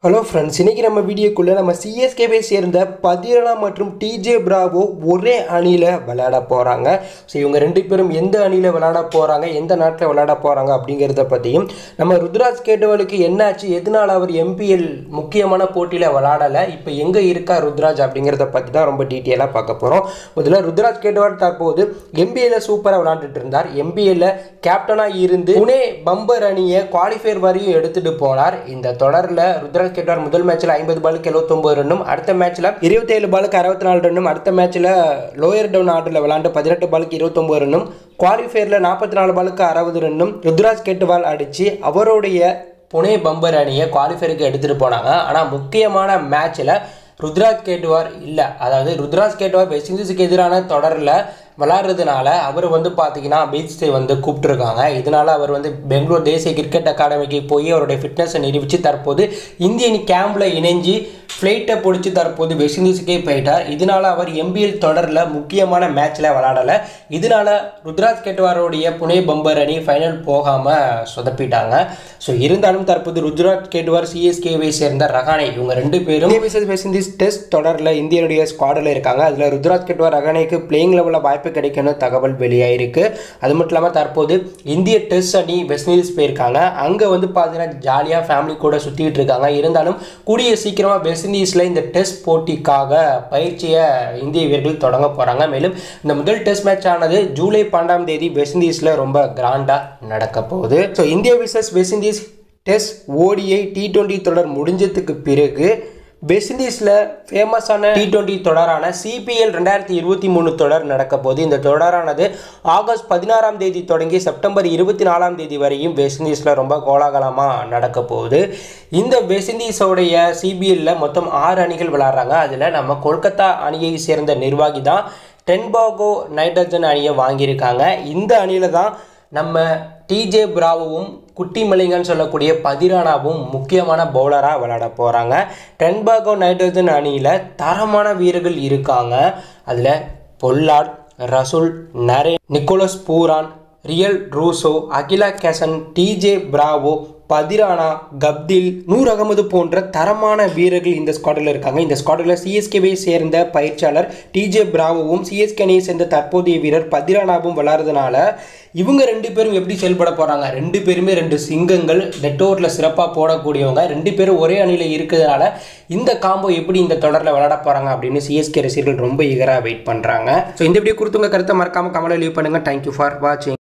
hello friends இன்றைக்கி நம்ம வீடியோக்குள்ளே நம்ம சிஎஸ்கேவை சேர்ந்த பதிரனா மற்றும் டிஜே பிராவோ ஒரே அணியில் விளையாட போகிறாங்க ஸோ இவங்க ரெண்டு பேரும் எந்த அணியில் விளையாட போகிறாங்க எந்த நாட்டில் விளையாட போகிறாங்க அப்படிங்கிறத பற்றியும் நம்ம ருத்ராஜ் கேட்டவளுக்கு என்னாச்சு எதனால் அவர் எம்பிஎல் முக்கியமான போட்டியில் விளையாடலை இப்போ எங்கே இருக்கா ருத்ராஜ் அப்படிங்கிறத பற்றி தான் ரொம்ப டீட்டெயிலாக பார்க்க போகிறோம் முதல்ல ருத்ராஜ் கேட்டவர் தற்போது எம்பிஏல சூப்பராக விளையாண்டுட்டு இருந்தார் எம்பிஏல கேப்டனாக இருந்து புனே பம்பர் அணியை குவாலிஃபயர் வரையும் எடுத்துகிட்டு போனார் இந்த தொடரில் ருத்ராஜ் கேட்டார் முதல் மேட்ச்சில் ஐம்பது பாலுக்கு எழுபத்தொம்பது ரன்னும் அடுத்த மேட்ச்சில் இருபத்தேழு பாலுக்கு அறுபத்தி நாலு ரன்னும் அடுத்த மேட்ச்சில் லோயர் டவுன் ஆர்டரில் விளாண்டு பதினெட்டு பாலுக்கு இருபத்தொம்பது ரன்னும் குவாலிஃபயரில் நாற்பத்தி நாலு பாலுக்கு அறுபது ரன்னும் ருத்ராஜ் கேட்டுவால் அடித்து அவருடைய புனே பம்பர் அணியை குவாலிஃபயருக்கு எடுத்துகிட்டு போனாங்க ஆனால் முக்கியமான மேட்ச்சில் ருத்ராஜ் கேட்டுவார் இல்லை அதாவது ருத்ராஜ் கேட்டுவார் வெஸ்ட் இண்டீஸுக்கு எதிரான தொடரில் விளாட்றதுனால அவர் வந்து பார்த்தீங்கன்னா பீச் வந்து கூப்பிட்டுருக்காங்க இதனால் அவர் வந்து பெங்களூர் தேசிய கிரிக்கெட் அகாடமிக்கு போய் அவருடைய ஃபிட்னஸை நிரூபித்து தற்போது இந்திய அணி கேம்பில் இணைஞ்சு ஃப்ளைட்டை பிடிச்சி தற்போது வெஸ்ட் இண்டீஸுக்கே போயிட்டார் இதனால் அவர் எம்பிஎல் தொடரில் முக்கியமான மேட்ச்சில் விளாடலை இதனால் ருத்ராஜ் கேட்வாரோடைய புனே பம்பர் அணி ஃபைனல் போகாமல் சொதப்பிட்டாங்க ஸோ இருந்தாலும் தற்போது ருத்ராஜ் கேட்வார் சிஎஸ்கேவை சேர்ந்த ரகானே இவங்க ரெண்டு பேரும் விசஸ் வெஸ்ட் இண்டீஸ் டெஸ்ட் தொடரில் இந்தியனுடைய ஸ்குவாடில் இருக்காங்க அதில் ருத்ராஜ் கேட்வார் ரகானேக்கு பிளேயிங் லெவலில் வாய்ப்பு கிடைக்கணும் தகவல் வெளியாயிருக்கு அது மட்டும் இல்லாமல் தற்போது இந்திய டெஸ்ட் அணி வெஸ்ட் இண்டீஸ் போயிருக்காங்க அங்கே வந்து பார்த்தீங்கன்னா ஜாலியாக ஃபேமிலி கூட சுற்றிட்டு இருக்காங்க இருந்தாலும் கூடிய சீக்கிரமாக வெஸ்ட் இண்டீஸில் இந்த டெஸ்ட் போட்டிக்காக பயிற்சியை இந்திய வீரர்கள் தொடங்க போகிறாங்க மேலும் இந்த முதல் டெஸ்ட் மேட்ச் ஆனது ஜூலை பன்னெண்டாம் தேதி வெஸ்ட் இண்டீஸில் ரொம்ப கிராண்டாக நடக்க போகுது so India versus West Indies test ODI T twenty தொடர் முடிஞ்சதுக்கு பிறகு வெஸ்ட் இண்டீஸில் ஃபேமஸான டி டுவெண்ட்டி தொடரான சிபிஎல் ரெண்டாயிரத்தி இருபத்தி மூணு தொடர் நடக்க போது இந்த தொடரானது ஆகஸ்ட் பதினாறாம் தேதி தொடங்கி செப்டம்பர் இருபத்தி நாலாம் தேதி வரையும் வெஸ்ட் இண்டீஸில் ரொம்ப கோலாகலமாக நடக்க போகுது இந்த வெஸ்ட் இண்டீஸோடைய சிபிஎல்ல மொத்தம் ஆறு அணிகள் விளாட்றாங்க அதில் நம்ம கொல்கத்தா அணியை சேர்ந்த நிர்வாகி தான் டென்பாகோ நைட்ரஜன் அணியை வாங்கியிருக்காங்க இந்த அணியில் தான் நம்ம டிஜே பிராவும் குட்டி மலிங்கன்னு சொல்லக்கூடிய பதிரானாவும் முக்கியமான பவுலராக விளையாட போகிறாங்க டென்பாகோ நைட்ரஜன் அணியில் தரமான வீரர்கள் இருக்காங்க அதில் Pollard Russell Narine Nicholas Pooran Rilee Rossouw Akeal Hosein DJ Bravo Pathirana Guptill Noor Ahmad போன்ற தரமான வீரர்கள் இந்த ஸ்குவாடில் இருக்காங்க இந்த ஸ்குவாடில் சிஎஸ்கேவை சேர்ந்த பயிற்சியாளர் டிஜே பிராவோவும் சிஎஸ்கே அணியை சேர்ந்த தற்போதைய வீரர் பதிரானாவும் விளாட்றதுனால இவங்க ரெண்டு பேரும் எப்படி செயல்பட போகிறாங்க ரெண்டு பேருமே ரெண்டு சிங்கங்கள் டெட்டோரில் சிறப்பாக போடக்கூடியவங்க ரெண்டு பேரும் ஒரே அணியில் இருக்கிறதுனால இந்த காம்போ எப்படி இந்த தொடரில் விளையாட போகிறாங்க அப்படின்னு சிஎஸ்கே ரசிகர்கள் ரொம்ப ஈகராக வெயிட் பண்ணுறாங்க ஸோ இந்த வீடியோ கொடுத்துங்க கருத்தை மறக்காமல் கமலை லீவ் பண்ணுங்கள் தேங்க்யூ ஃபார் வாட்சிங்